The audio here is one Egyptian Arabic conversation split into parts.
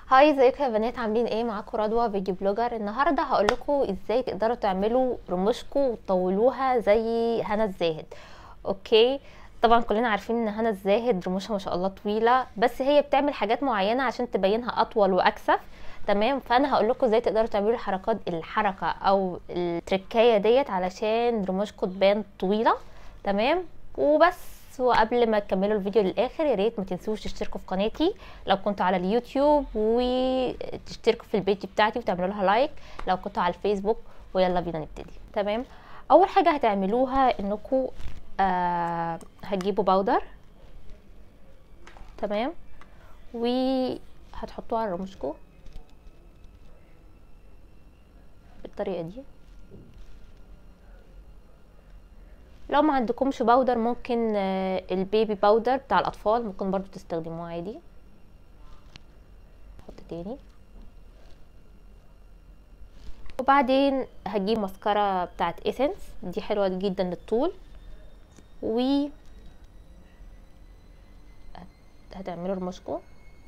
هاي ازيكم يا بنات عاملين ايه معاكم رضوى فيديو بلوجر النهارده هقول لكم ازاي تقدروا تعملوا رموشكم وتطولوها زي هنا الزاهد اوكي طبعا كلنا عارفين ان هنا الزاهد رموشها ما شاء الله طويله بس هي بتعمل حاجات معينه عشان تبينها اطول واكثف تمام فانا هقول لكم ازاي تقدروا تعملوا الحركات الحركه او التركايه ديت علشان رموشكم تبان طويله تمام وبس وقبل ما تكملوا الفيديو للاخر يا ريت ما تنسوش تشتركوا في قناتي لو كنتوا على اليوتيوب وتشتركوا في البيج بتاعتي وتعملوا لها لايك لو كنتوا على الفيسبوك ويلا بينا نبتدي تمام اول حاجه هتعملوها انكم آه هتجيبوا باودر تمام وهتحطوه على رموشكم بالطريقه دي لو ما عندكمش باودر ممكن آه البيبي باودر بتاع الاطفال ممكن برضو تستخدموه عادي نحط تاني وبعدين هجيب ماسكارا بتاعت ايسنس دي حلوه جدا للطول و هتعملوا رموشكم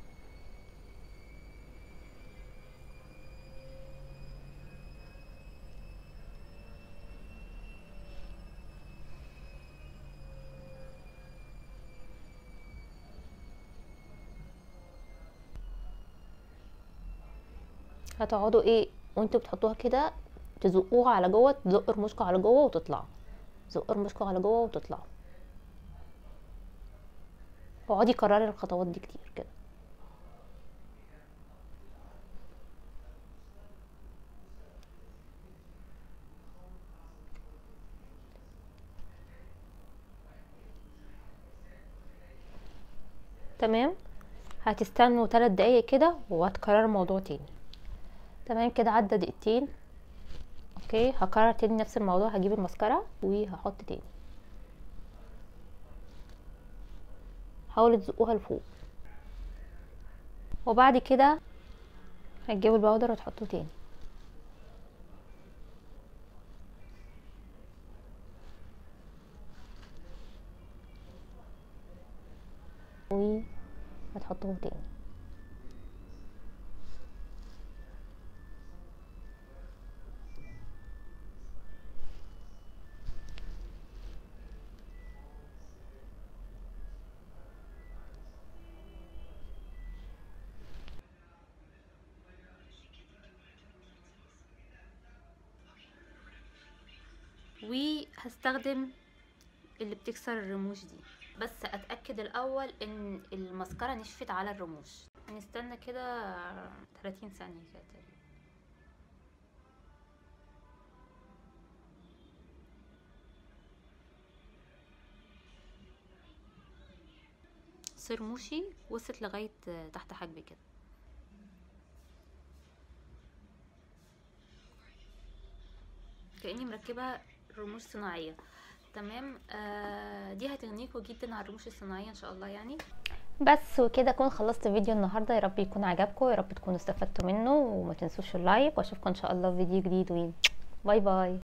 هتقعدوا ايه وانتوا بتحطوها كده تزقوها على جوه تزقوا رموشكم على جوه وتطلعوا زقوا رموشكم على جوه وتطلعوا اقعدي كرري الخطوات دي كتير كده تمام هتستنوا 3 دقايق كده وهتكرروا الموضوع تاني تمام كده عدى دقيقتين اوكي هكرر تاني نفس الموضوع هجيب المسكرة وهحط تاني حاولوا تزقوها لفوق وبعد كده هتجيبوا الباودر وتحطوه تاني وهتحطوه تاني وهستخدم اللي بتكسر الرموش دي بس اتاكد الاول ان المسكره نشفت على الرموش هنستنى كده 30 ثانيه كده رموشي وصلت لغايه تحت حاجبي كده كاني مركبه رموش صناعيه تمام آه دي هتغنيكوا جدا على الرموش الصناعيه ان شاء الله يعني بس وكده اكون خلصت فيديو النهارده يا رب يكون عجبكم يا رب تكونوا استفدتوا منه وما تنسوش اللايك واشوفكم ان شاء الله في فيديو جديد باي باي